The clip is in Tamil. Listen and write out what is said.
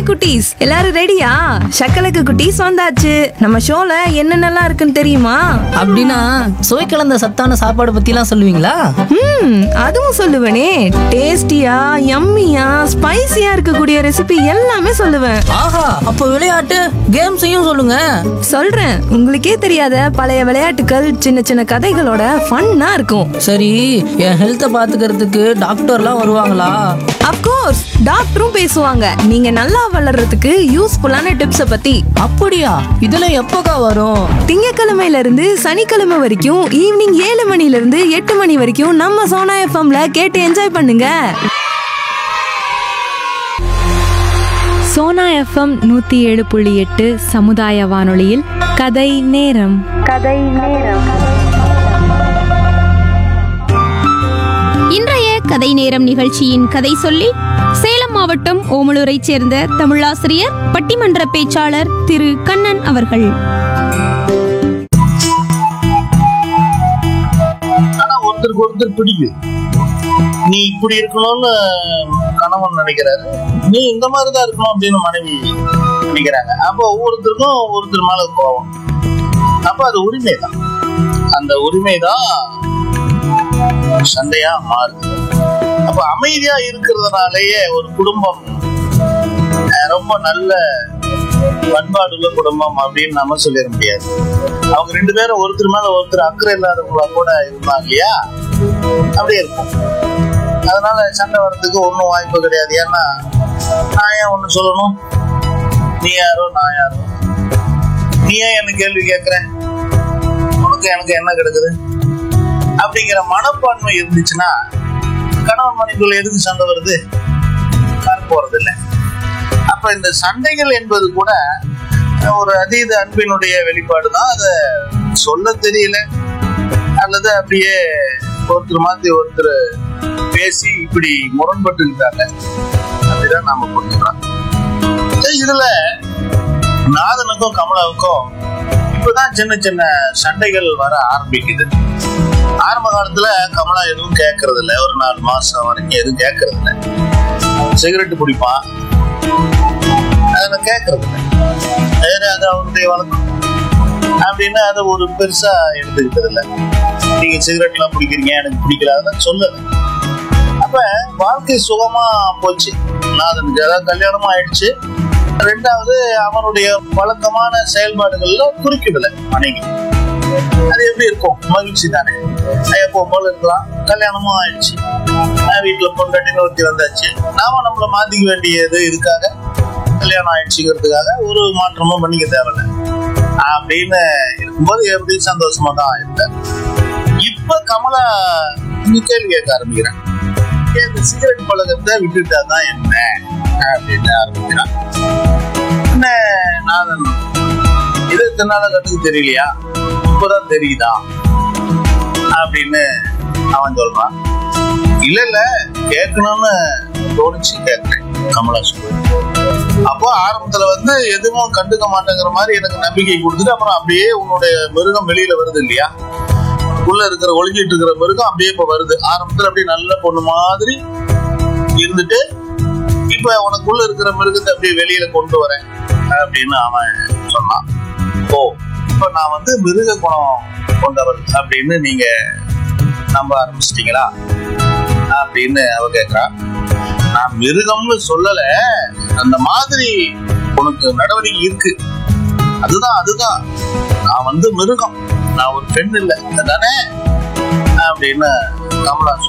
குட்டீஸ் எல்லாரும் ரெடியா சக்கலக்கு குட்டீஸ் வந்தாச்சு நம்ம ஷோல என்னென்னலாம் இருக்குன்னு தெரியுமா அப்படின்னா சுவை கலந்த சத்தான சாப்பாடு பத்திலாம் சொல்லுவீங்களா ம் அதுவும் சொல்லுவேனே டேஸ்டியா யம்மியா ஸ்பைசியா இருக்கக்கூடிய ரெசிபி எல்லாமே சொல்லுவேன் ஆஹா அப்போ விளையாட்டு கேம்ஸையும் சொல்லுங்க சொல்றேன் உங்களுக்கே தெரியாத பழைய விளையாட்டுகள் சின்ன சின்ன கதைகளோட ஃபன்னா இருக்கும் சரி என் ஹெல்த்தை பாத்துக்கிறதுக்கு டாக்டர்லாம் வருவாங்களா அப்கோர்ஸ் டாக்டரும் பேசுவாங்க நீங்க நல்லா வளர்றதுக்கு யூஸ்ஃபுல்லான டிப்ஸை பத்தி அப்படியா இதெல்லாம் எப்போக்கா வரும் திங்கக்கிழமையில இருந்து சனிக்கிழமை வரைக்கும் ஈவினிங் ஏழு மணில இருந்து எட்டு மணி வரைக்கும் நம்ம சோனா எஃப்எம்ல கேட்டு என்ஜாய் பண்ணுங்க சோனா எஃப்எம் நூத்தி ஏழு புள்ளி எட்டு சமுதாய வானொலியில் கதை நேரம் இன்றைய கதை நேரம் நிகழ்ச்சியின் கதை சொல்லி சேலம் மாவட்டம் ஓமலூரைச் சேர்ந்த தமிழாசிரியர் பட்டிமன்ற பேச்சாளர் திரு கண்ணன் அவர்கள் ஆனா ஒருத்தருக்கு ஒருத்தர் பிடிக்குது நீ இப்படி இருக்கணும்னு கணவன் நினைக்கிறாரு நீ இந்த மாதிரி தான் இருக்கணும் அப்படின்னு மனைவி நினைக்கிறாங்க அப்போ ஒவ்வொருத்தருக்கும் ஒருத்தர் மேல கோவம் அப்ப அது உரிமை தான் அந்த உரிமை தான் சண்டையா மாறுது அப்ப அமைதியா இருக்கிறதுனாலயே ஒரு குடும்பம் அஹ், ரொம்ப நல்ல பண்பாடுள்ள குடும்பம் அப்படின்னு நம்ம சொல்லிட முடியாது அவங்க ரெண்டு பேரும் ஒருத்தர் மேல ஒருத்தர் அக்கறை இல்லாதவங்களா கூட இருந்தாங்க இல்லையா அப்படியே இருக்கும் அதனால சண்டை வர்றதுக்கு ஒன்றும் வாய்ப்பு கிடையாது ஏன்னா நான் ஏன் ஒன்று சொல்லணும் நீ யாரோ நான் யாரோ நீ ஏன் என்ன கேள்வி கேட்குற உனக்கு எனக்கு என்ன கிடக்குது அப்படிங்கிற மனப்பான்மை இருந்துச்சுன்னா கணவன் மனைக்குள்ள எதுக்கு சண்டை வருது வர போறது இல்லை அப்ப இந்த சண்டைகள் என்பது கூட ஒரு அதீத அன்பினுடைய வெளிப்பாடு தான் அதை சொல்ல தெரியல அல்லது அப்படியே ஒருத்தர் மாத்தி ஒருத்தர் பேசி இப்படி முரண்பட்டுக்கிட்டாங்க அப்படிதான் நாம புரிஞ்சுக்கலாம் சரி, இதுல நாதனுக்கும் கமலாவுக்கும் இப்பதான் சின்ன சின்ன சண்டைகள் வர ஆரம்பிக்குது ஆரம்ப காலத்துல கமலா எதுவும் கேட்கறது இல்ல ஒரு நாலு மாசம் வரைக்கும் எதுவும் கேட்கறது இல்ல சிகரெட் பிடிப்பான் அதை நான் கேட்கறது இல்ல வேற அது அவருடைய வழக்கம் அப்படின்னு அதை ஒரு பெருசா எடுத்துக்கிட்டது இல்ல நீங்க சிகரெட் எல்லாம் பிடிக்கிறீங்க எனக்கு பிடிக்கல அதெல்லாம் சொல்லல அப்ப வாழ்க்கை சுகமா போச்சு நாதனுக்கு அதாவது கல்யாணமும் ஆயிடுச்சு ரெண்டாவது அவனுடைய வழக்கமான செயல்பாடுகள்ல குறுக்கிடல மனைவி அது எப்படி இருக்கும் மகிழ்ச்சி தானே எப்போ போல இருக்கலாம் கல்யாணமும் ஆயிடுச்சு அஹ் வீட்டுல பொண்டாட்டின்னு ஒருத்தி வந்தாச்சு நாம நம்மள மாத்திக்க வேண்டியது இதுக்காக கல்யாணம் ஆயிடுச்சுங்கிறதுக்காக ஒரு மாற்றமும் பண்ணிக்க தேவையில்ல அப்படின்னு இருக்கும்போது எப்படி சந்தோஷமா தான் இருந்தேன் இப்ப கமலா நீ கேள்வி கேட்க ஆரம்பிக்கிறேன் ஏன் இந்த சிகரெட் பழக்கத்தை விட்டுட்டா தான் என்ன அப்படின்னு ஆரம்பிக்கிறான் என்ன நாதன் இது இத்தனை நாளா கண்ணுக்கு தெரியலையா இப்பதான் தெரியுதா அப்படின்னு அவன் சொல்றான் இல்ல இல்ல கேட்கணும்னு தோணுச்சு கேட்கிறேன் கமலா சொல்லு அப்போ ஆரம்பத்துல வந்து எதுவும் கண்டுக்க மாட்டேங்கிற மாதிரி எனக்கு நம்பிக்கை கொடுத்துட்டு அப்புறம் அப்படியே உன்னுடைய மிருகம் வெளியில வருது இல்லையா உள்ள இருக்கிற ஒளிஞ்சிட்டு இருக்கிற மிருகம் அப்படியே இப்ப வருது ஆரம்பத்துல அப்படியே நல்ல பொண்ணு மாதிரி இருந்துட்டு இப்ப உனக்குள்ள இருக்கிற மிருகத்தை அப்படியே வெளியில கொண்டு வரேன் அப்படின்னு அவன் சொன்னான் ஓ இப்ப நான் வந்து மிருக குணம் கொண்டவள் அப்படின்னு நீங்க நம்ப ஆரம்பிச்சிட்டீங்களா அப்படின்னு அவ கேக்குறா நான் மிருகம்னு சொல்லல அந்த மாதிரி உனக்கு நடவடிக்கை இருக்கு அதுதான் அதுதான் நான் வந்து மிருகம் நான் ஒரு பெண் இல்லை அதானே அப்படின்னு கமலா